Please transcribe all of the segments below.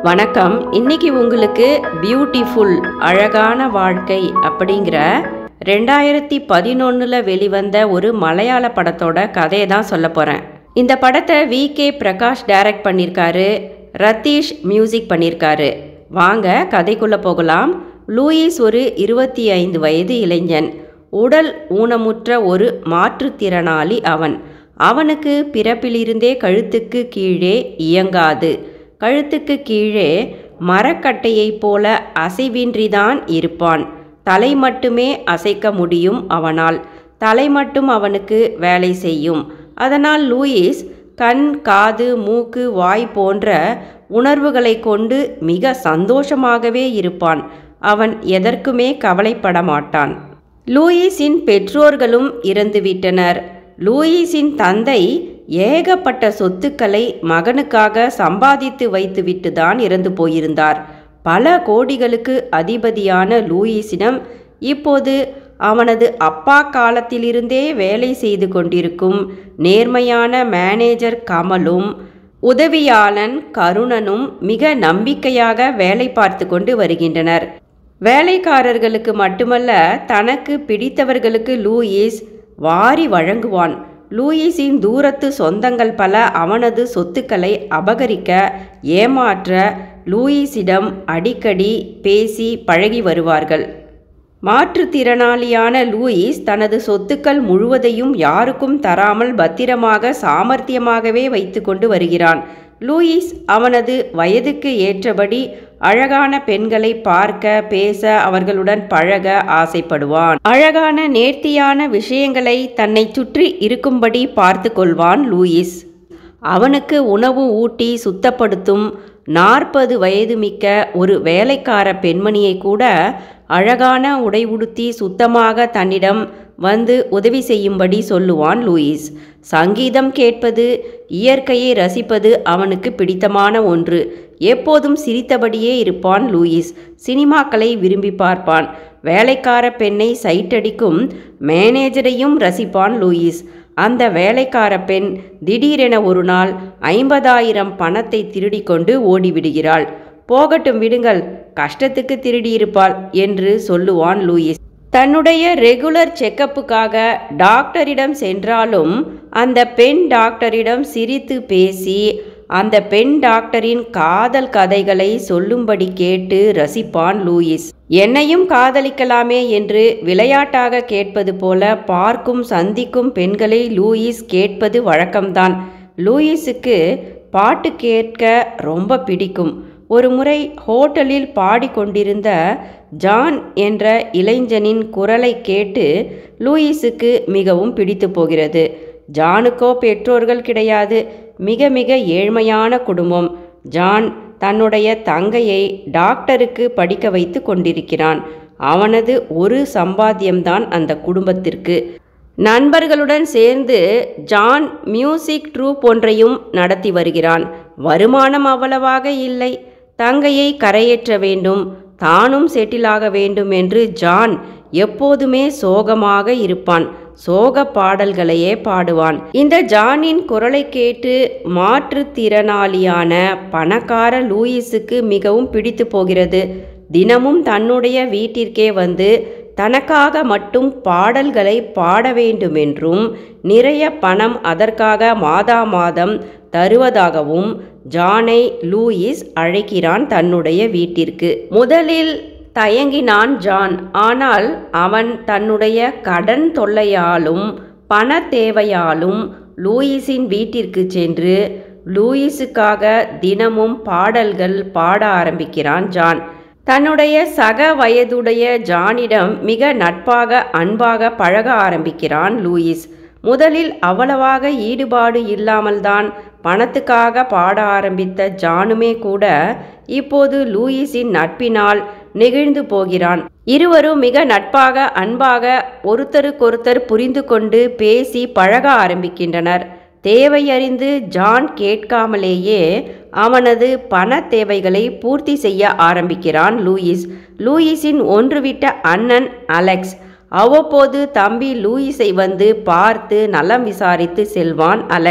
வணக்கம் இன்னைக்கு உங்களுக்கு பியூட்டிஃபுல் அழகான வாழ்க்கை அப்படிங்கிற ரெண்டாயிரத்தி பதினொன்றில் வெளிவந்த ஒரு மலையாள படத்தோட கதையை தான் சொல்ல போகிறேன் இந்த படத்தை வி கே பிரகாஷ் டைரக்ட் பண்ணியிருக்காரு ரத்தீஷ் மியூசிக் பண்ணியிருக்காரு வாங்க கதைக்குள்ளே போகலாம் லூயிஸ் ஒரு இருபத்தி ஐந்து வயது இளைஞன் உடல் ஊனமுற்ற ஒரு மாற்றுத்திறனாளி அவன் அவனுக்கு பிறப்பிலிருந்தே கழுத்துக்கு கீழே இயங்காது கழுத்துக்கு கீழே மரக்கட்டையைப் போல அசைவின்றிதான் இருப்பான் தலை மட்டுமே அசைக்க முடியும் அவனால் தலை மட்டும் அவனுக்கு வேலை செய்யும் அதனால் லூயிஸ் கண் காது மூக்கு வாய் போன்ற உணர்வுகளை கொண்டு மிக சந்தோஷமாகவே இருப்பான் அவன் எதற்குமே கவலைப்பட மாட்டான் லூயிஸின் பெற்றோர்களும் இறந்துவிட்டனர் லூயிஸின் தந்தை ஏகப்பட்ட சொத்துக்களை மகனுக்காக சம்பாதித்து வைத்துவிட்டு தான் இறந்து போயிருந்தார் பல கோடிகளுக்கு அதிபதியான லூயிஸிடம் இப்போது அவனது அப்பா காலத்திலிருந்தே வேலை செய்து கொண்டிருக்கும் நேர்மையான மேனேஜர் கமலும் உதவியாளன் கருணனும் மிக நம்பிக்கையாக வேலை பார்த்து கொண்டு வருகின்றனர் வேலைக்காரர்களுக்கு மட்டுமல்ல தனக்கு பிடித்தவர்களுக்கு லூயிஸ் வாரி வழங்குவான் லூயிஸின் தூரத்து சொந்தங்கள் பல அவனது சொத்துக்களை அபகரிக்க ஏமாற்ற லூயிஸிடம் அடிக்கடி பேசி பழகி வருவார்கள் மாற்றுத்திறனாளியான லூயிஸ் தனது சொத்துக்கள் முழுவதையும் யாருக்கும் தராமல் பத்திரமாக சாமர்த்தியமாகவே வைத்து கொண்டு வருகிறான் லூயிஸ் அவனது வயதுக்கு ஏற்றபடி அழகான பெண்களை பார்க்க பேச அவர்களுடன் பழக ஆசைப்படுவான் அழகான நேர்த்தியான விஷயங்களை தன்னை சுற்றி இருக்கும்படி பார்த்து கொள்வான் லூயிஸ் அவனுக்கு உணவு ஊட்டி சுத்தப்படுத்தும் நாற்பது வயது மிக்க ஒரு வேலைக்கார பெண்மணியை கூட அழகான உடை உடுத்தி சுத்தமாக தன்னிடம் வந்து உதவி செய்யும்படி சொல்லுவான் லூயிஸ் சங்கீதம் கேட்பது இயற்கையை ரசிப்பது அவனுக்கு பிடித்தமான ஒன்று எப்போதும் சிரித்தபடியே இருப்பான் லூயிஸ் சினிமாக்களை விரும்பி பார்ப்பான் வேலைக்கார பெண்ணை சைட்டடிக்கும் மேனேஜரையும் ரசிப்பான் லூயிஸ் அந்த வேலைக்கார பெண் திடீரென ஒரு நாள் ஐம்பதாயிரம் பணத்தை திருடி கொண்டு ஓடிவிடுகிறாள் போகட்டும் விடுங்கள் கஷ்டத்துக்கு திருடியிருப்பாள் என்று சொல்லுவான் லூயிஸ் தன்னுடைய ரெகுலர் செக்கப்புக்காக டாக்டரிடம் சென்றாலும் அந்த பெண் டாக்டரிடம் சிரித்து பேசி அந்த பெண் டாக்டரின் காதல் கதைகளை சொல்லும்படி கேட்டு ரசிப்பான் லூயிஸ் என்னையும் காதலிக்கலாமே என்று விளையாட்டாக கேட்பது போல பார்க்கும் சந்திக்கும் பெண்களை லூயிஸ் கேட்பது வழக்கம்தான் லூயிஸுக்கு பாட்டு கேட்க ரொம்ப பிடிக்கும் ஒரு முறை ஹோட்டலில் பாடிக்கொண்டிருந்த ஜான் என்ற இளைஞனின் குரலை கேட்டு லூயிஸுக்கு மிகவும் பிடித்து போகிறது ஜானுக்கோ பெற்றோர்கள் கிடையாது மிக மிக ஏழ்மையான குடும்பம் ஜான் தன்னுடைய தங்கையை டாக்டருக்கு படிக்க வைத்து கொண்டிருக்கிறான் அவனது ஒரு சம்பாத்தியம்தான் அந்த குடும்பத்திற்கு நண்பர்களுடன் சேர்ந்து ஜான் மியூசிக் ட்ரூப் ஒன்றையும் நடத்தி வருகிறான் வருமானம் அவ்வளவாக இல்லை தங்கையை கரையேற்ற வேண்டும் தானும் செட்டிலாக வேண்டும் என்று ஜான் எப்போதுமே சோகமாக இருப்பான் சோக பாடல்களையே பாடுவான் இந்த ஜானின் குரலை கேட்டு மாற்றுத்திறனாளியான பணக்கார லூயிஸுக்கு மிகவும் பிடித்து போகிறது தினமும் தன்னுடைய வீட்டிற்கே வந்து தனக்காக மட்டும் பாடல்களை பாட வேண்டுமென்றும் நிறைய பணம் அதற்காக மாதா மாதம் தருவதாகவும் ஜானை லூயிஸ் அழைக்கிறான் தன்னுடைய வீட்டிற்கு முதலில் தயங்கினான் ஜான் ஆனால் அவன் தன்னுடைய கடன் தொல்லையாலும் பண தேவையாலும் லூயிஸின் வீட்டிற்கு சென்று லூயிஸுக்காக தினமும் பாடல்கள் பாட ஆரம்பிக்கிறான் ஜான் தன்னுடைய சக வயதுடைய ஜானிடம் மிக நட்பாக அன்பாக பழக ஆரம்பிக்கிறான் லூயிஸ் முதலில் அவ்வளவாக ஈடுபாடு இல்லாமல்தான் பணத்துக்காக பாட ஆரம்பித்த ஜானுமே கூட இப்போது லூயிஸின் நட்பினால் நெகிழ்ந்து போகிறான் இருவரும் மிக நட்பாக அன்பாக ஒருத்தருக்கொருத்தர் புரிந்து கொண்டு பேசி பழக ஆரம்பிக்கின்றனர் தேவையறிந்து ஜான் கேட்காமலேயே அவனது பண தேவைகளை பூர்த்தி செய்ய ஆரம்பிக்கிறான் லூயிஸ் லூயிஸின் ஒன்றுவிட்ட அண்ணன் அலெக்ஸ் அவ்வப்போது தம்பி லூயிஸை வந்து பார்த்து நலம் விசாரித்து செல்வான் அலெக்ஸ்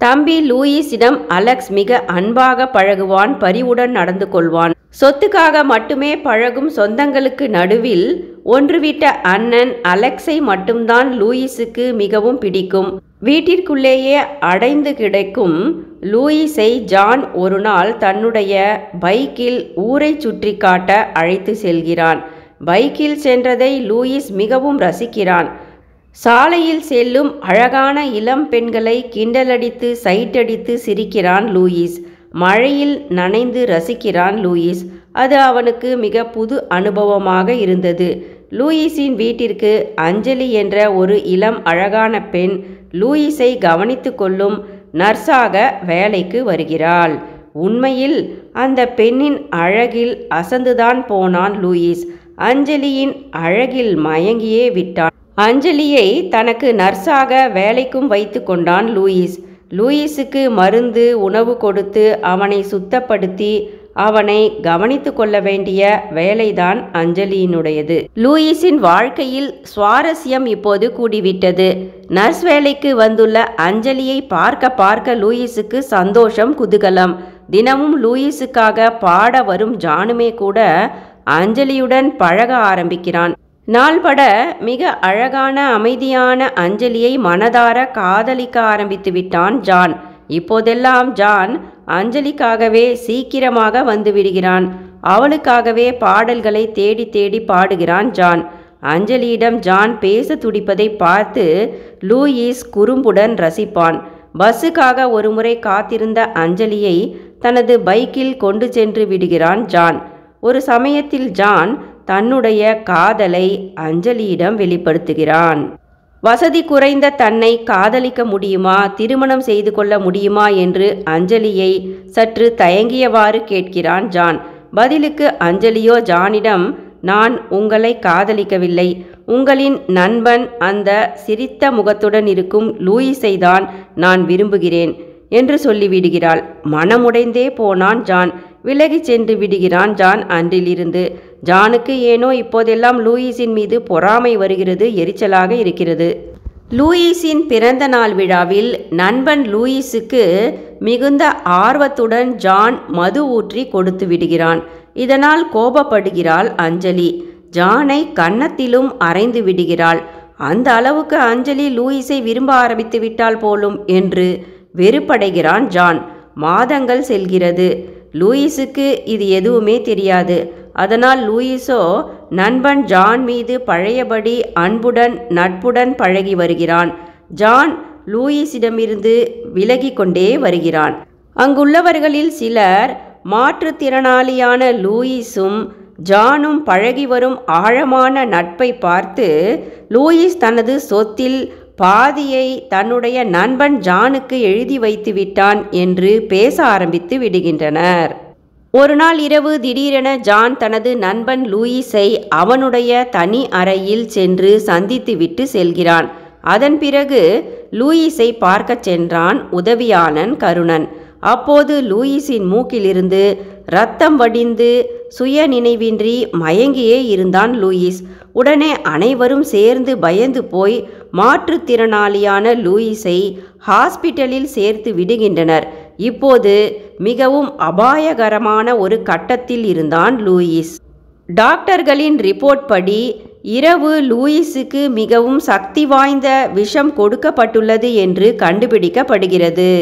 தம்பி லூயிஸிடம் அலெக்ஸ் மிக அன்பாக பழகுவான் பரிவுடன் நடந்து கொள்வான் சொத்துக்காக மட்டுமே பழகும் சொந்தங்களுக்கு நடுவில் ஒன்றுவிட்ட அண்ணன் அலெக்ஸை மட்டும்தான் லூயிஸுக்கு மிகவும் பிடிக்கும் வீட்டிற்குள்ளேயே அடைந்து கிடைக்கும் லூயிஸை ஜான் ஒரு நாள் தன்னுடைய பைக்கில் ஊரை சுற்றி காட்ட அழைத்து செல்கிறான் பைக்கில் சென்றதை லூயிஸ் மிகவும் ரசிக்கிறான் சாலையில் செல்லும் அழகான இளம் பெண்களை கிண்டலடித்து சைட்டடித்து சிரிக்கிறான் லூயிஸ் மழையில் நனைந்து ரசிக்கிறான் லூயிஸ் அது அவனுக்கு மிக புது அனுபவமாக இருந்தது லூயிஸின் வீட்டிற்கு அஞ்சலி என்ற ஒரு இளம் அழகான பெண் லூயிஸை கவனித்து கொள்ளும் நர்ஸாக வேலைக்கு வருகிறாள் உண்மையில் அந்த பெண்ணின் அழகில் அசந்துதான் போனான் லூயிஸ் அஞ்சலியின் அழகில் மயங்கியே விட்டான் அஞ்சலியை தனக்கு நர்ஸாக வேலைக்கும் வைத்து கொண்டான் லூயிஸ் லூயிஸுக்கு மருந்து உணவு கொடுத்து அவனை சுத்தப்படுத்தி அவனை கவனித்து கொள்ள வேண்டிய வேலைதான் அஞ்சலியினுடையது லூயிஸின் வாழ்க்கையில் சுவாரஸ்யம் இப்போது கூடிவிட்டது நர்ஸ் வேலைக்கு வந்துள்ள அஞ்சலியை பார்க்க பார்க்க லூயிஸுக்கு சந்தோஷம் குதூகலம் தினமும் லூயிஸுக்காக பாட வரும் ஜானுமே கூட அஞ்சலியுடன் பழக ஆரம்பிக்கிறான் நாள்பட மிக அழகான அமைதியான அஞ்சலியை மனதார காதலிக்க ஆரம்பித்து விட்டான் ஜான் இப்போதெல்லாம் ஜான் அஞ்சலிக்காகவே சீக்கிரமாக வந்து விடுகிறான் அவளுக்காகவே பாடல்களை தேடி தேடி பாடுகிறான் ஜான் அஞ்சலியிடம் ஜான் பேச துடிப்பதை பார்த்து லூயிஸ் குறும்புடன் ரசிப்பான் பஸ்ஸுக்காக ஒருமுறை காத்திருந்த அஞ்சலியை தனது பைக்கில் கொண்டு சென்று விடுகிறான் ஜான் ஒரு சமயத்தில் ஜான் தன்னுடைய காதலை அஞ்சலியிடம் வெளிப்படுத்துகிறான் வசதி குறைந்த தன்னை காதலிக்க முடியுமா திருமணம் செய்து கொள்ள முடியுமா என்று அஞ்சலியை சற்று தயங்கியவாறு கேட்கிறான் ஜான் பதிலுக்கு அஞ்சலியோ ஜானிடம் நான் உங்களை காதலிக்கவில்லை உங்களின் நண்பன் அந்த சிரித்த முகத்துடன் இருக்கும் லூயிஸை தான் நான் விரும்புகிறேன் என்று சொல்லிவிடுகிறாள் மனமுடைந்தே போனான் ஜான் விலகிச் சென்று விடுகிறான் ஜான் அன்றிலிருந்து ஜானுக்கு ஏனோ இப்போதெல்லாம் லூயிஸின் மீது பொறாமை வருகிறது எரிச்சலாக இருக்கிறது லூயிஸின் பிறந்த நாள் விழாவில் நண்பன் லூயிஸுக்கு மிகுந்த ஆர்வத்துடன் ஜான் மது ஊற்றி கொடுத்து விடுகிறான் இதனால் கோபப்படுகிறாள் அஞ்சலி ஜானை கன்னத்திலும் அரைந்து விடுகிறாள் அந்த அளவுக்கு அஞ்சலி லூயிஸை விரும்ப ஆரம்பித்து விட்டாள் போலும் என்று வெறுப்படைகிறான் ஜான் மாதங்கள் செல்கிறது லூயிஸுக்கு இது எதுவுமே தெரியாது அதனால் லூயிஸோ நண்பன் ஜான் மீது பழையபடி அன்புடன் நட்புடன் பழகி வருகிறான் ஜான் லூயிஸிடமிருந்து விலகி கொண்டே வருகிறான் அங்குள்ளவர்களில் சிலர் மாற்றுத்திறனாளியான லூயிஸும் ஜானும் பழகி வரும் ஆழமான நட்பை பார்த்து லூயிஸ் தனது சொத்தில் பாதியை தன்னுடைய நண்பன் ஜானுக்கு எழுதி வைத்து விட்டான் என்று பேச ஆரம்பித்து விடுகின்றனர் ஒரு நாள் இரவு திடீரென ஜான் தனது நண்பன் லூயிஸை அவனுடைய தனி அறையில் சென்று சந்தித்துவிட்டு செல்கிறான் அதன் பிறகு லூயிஸை பார்க்கச் சென்றான் உதவியாளன் கருணன் அப்போது லூயிஸின் மூக்கிலிருந்து ரத்தம் வடிந்து சுய நினைவின்றி மயங்கியே இருந்தான் லூயிஸ் உடனே அனைவரும் சேர்ந்து பயந்து போய் மாற்றுத்திறனாளியான லூயிஸை ஹாஸ்பிட்டலில் சேர்த்து விடுகின்றனர் இப்போது மிகவும் அபாயகரமான ஒரு கட்டத்தில் இருந்தான் லூயிஸ் டாக்டர்களின் ரிப்போர்ட் படி இரவு லூயிஸுக்கு மிகவும் சக்தி வாய்ந்த விஷம் கொடுக்கப்பட்டுள்ளது என்று கண்டுபிடிக்கப்படுகிறது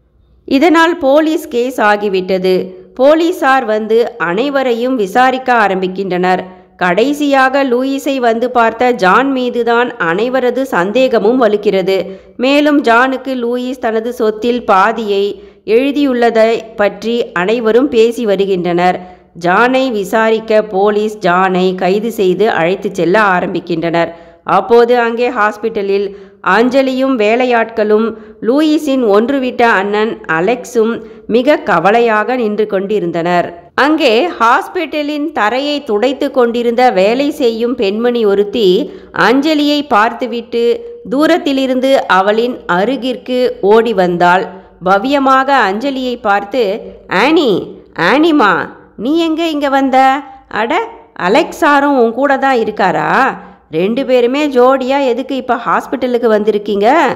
இதனால் போலீஸ் கேஸ் ஆகிவிட்டது போலீசார் வந்து அனைவரையும் விசாரிக்க ஆரம்பிக்கின்றனர் கடைசியாக லூயிஸை வந்து பார்த்த ஜான் மீதுதான் அனைவரது சந்தேகமும் வலுக்கிறது மேலும் ஜானுக்கு லூயிஸ் தனது சொத்தில் பாதியை எழுதியுள்ளதை பற்றி அனைவரும் பேசி வருகின்றனர் ஜானை விசாரிக்க போலீஸ் ஜானை கைது செய்து அழைத்துச் செல்ல ஆரம்பிக்கின்றனர் அப்போது அங்கே ஹாஸ்பிட்டலில் அஞ்சலியும் வேலையாட்களும் லூயிஸின் ஒன்றுவிட்ட அண்ணன் அலெக்ஸும் மிக கவலையாக நின்று கொண்டிருந்தனர் அங்கே ஹாஸ்பிட்டலின் தரையை துடைத்து கொண்டிருந்த வேலை செய்யும் பெண்மணி ஒருத்தி அஞ்சலியை பார்த்துவிட்டு தூரத்திலிருந்து அவளின் அருகிற்கு ஓடி வந்தாள் பவ்யமாக அஞ்சலியை பார்த்து ஆனி ஆனிமா நீ எங்கே இங்கே வந்த அட அலெக்ஸாரும் உன் கூட தான் இருக்காரா ரெண்டு பேருமே ஜோடியாக எதுக்கு இப்போ ஹாஸ்பிட்டலுக்கு வந்திருக்கீங்க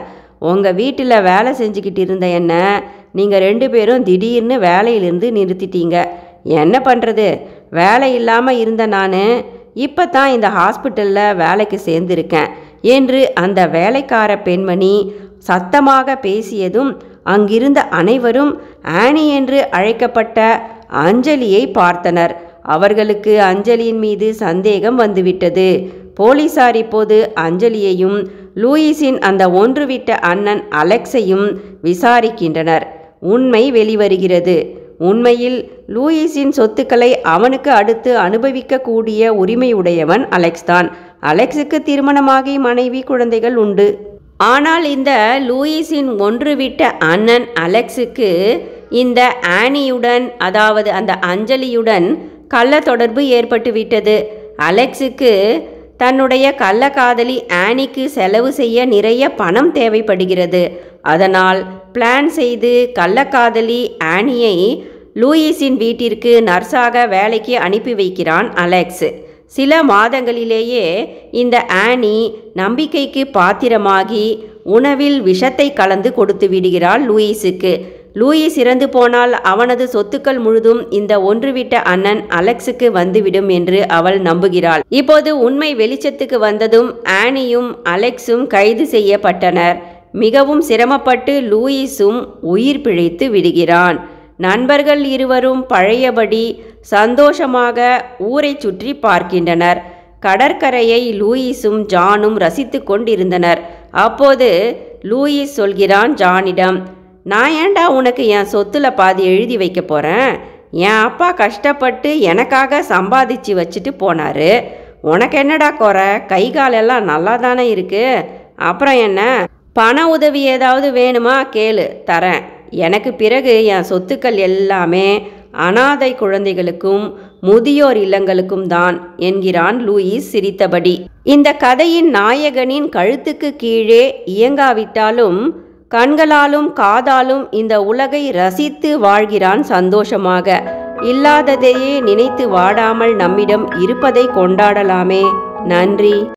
உங்கள் வீட்டில் வேலை செஞ்சுக்கிட்டு இருந்த என்ன நீங்கள் ரெண்டு பேரும் திடீர்னு வேலையிலிருந்து நிறுத்திட்டீங்க என்ன பண்ணுறது வேலை இல்லாமல் இருந்த நான் இப்போ தான் இந்த ஹாஸ்பிட்டலில் வேலைக்கு சேர்ந்திருக்கேன் என்று அந்த வேலைக்கார பெண்மணி சத்தமாக பேசியதும் அங்கிருந்த அனைவரும் ஆனி என்று அழைக்கப்பட்ட அஞ்சலியை பார்த்தனர் அவர்களுக்கு அஞ்சலியின் மீது சந்தேகம் வந்துவிட்டது போலீசார் இப்போது அஞ்சலியையும் லூயிஸின் அந்த ஒன்றுவிட்ட அண்ணன் அலெக்ஸையும் விசாரிக்கின்றனர் உண்மை வெளிவருகிறது உண்மையில் லூயிஸின் சொத்துக்களை அவனுக்கு அடுத்து அனுபவிக்கக்கூடிய உரிமையுடையவன் அலெக்ஸ் தான் அலெக்ஸுக்கு திருமணமாகி மனைவி குழந்தைகள் உண்டு ஆனால் இந்த லூயிஸின் ஒன்றுவிட்ட அண்ணன் அலெக்ஸுக்கு இந்த ஆனியுடன் அதாவது அந்த அஞ்சலியுடன் கள்ள தொடர்பு ஏற்பட்டு விட்டது அலெக்ஸுக்கு தன்னுடைய கள்ளக்காதலி ஆனிக்கு செலவு செய்ய நிறைய பணம் தேவைப்படுகிறது அதனால் பிளான் செய்து கள்ளக்காதலி ஆனியை லூயிஸின் வீட்டிற்கு நர்ஸாக வேலைக்கு அனுப்பி வைக்கிறான் அலெக்ஸ் சில மாதங்களிலேயே இந்த ஆனி நம்பிக்கைக்கு பாத்திரமாகி உணவில் விஷத்தை கலந்து கொடுத்து விடுகிறாள் லூயிஸுக்கு லூயிஸ் இறந்து போனால் அவனது சொத்துக்கள் முழுதும் இந்த ஒன்றுவிட்ட அண்ணன் அலெக்ஸுக்கு வந்துவிடும் என்று அவள் நம்புகிறாள் இப்போது உண்மை வெளிச்சத்துக்கு வந்ததும் ஆனியும் அலெக்ஸும் கைது செய்யப்பட்டனர் மிகவும் சிரமப்பட்டு லூயிஸும் உயிர் பிழைத்து விடுகிறான் நண்பர்கள் இருவரும் பழையபடி சந்தோஷமாக ஊரை சுற்றி பார்க்கின்றனர் கடற்கரையை லூயிஸும் ஜானும் ரசித்து கொண்டிருந்தனர் அப்போது லூயிஸ் சொல்கிறான் ஜானிடம் நான் ஏன்டா உனக்கு என் சொத்துல பாதி எழுதி வைக்க போகிறேன் என் அப்பா கஷ்டப்பட்டு எனக்காக சம்பாதிச்சு வச்சுட்டு போனாரு உனக்கு என்னடா குறை கை காலெல்லாம் நல்லா தானே இருக்கு அப்புறம் என்ன பண உதவி ஏதாவது வேணுமா கேளு தரேன் எனக்கு பிறகு என் சொத்துக்கள் எல்லாமே அனாதை குழந்தைகளுக்கும் முதியோர் இல்லங்களுக்கும் தான் என்கிறான் லூயிஸ் சிரித்தபடி இந்த கதையின் நாயகனின் கழுத்துக்கு கீழே இயங்காவிட்டாலும் கண்களாலும் காதாலும் இந்த உலகை ரசித்து வாழ்கிறான் சந்தோஷமாக இல்லாததையே நினைத்து வாடாமல் நம்மிடம் இருப்பதை கொண்டாடலாமே நன்றி